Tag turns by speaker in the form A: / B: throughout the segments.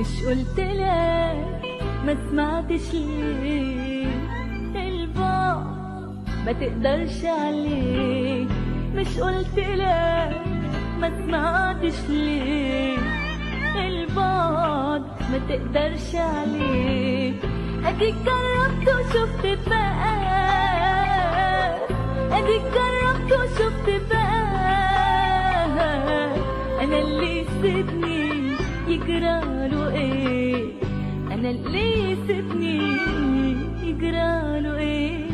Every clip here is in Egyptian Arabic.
A: مش قلت لك ما سمعتش ليه البعد ما تقدرش عليه مش قلت لك ما سمعتش ليه البعد ما تقدرش عليه اديك جربت وشفت بقى اديك جربت وشفت بقى انا اللي يسيبني يجراله ايه انا اللي يسيبني يجراله ايه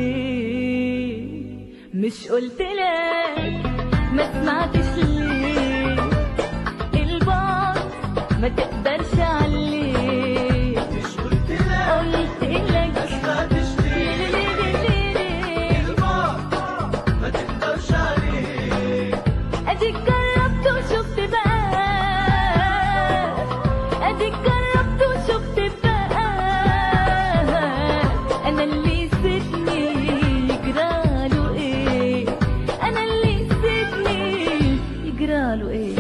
A: مش قلت لك ما سمعتش ليه البعد ما تقدرش عليه
B: مش قلت لك
A: قلت لك
B: ما سمعتش ليه
A: ليه ليه ليه ليه
B: البعد ما تقدرش عليه
A: اديك جربت وشفت بقى اديك جربت وشفت بقى انا اللي يسيبني يجراله ايه انا اللي يسيبني يجراله ايه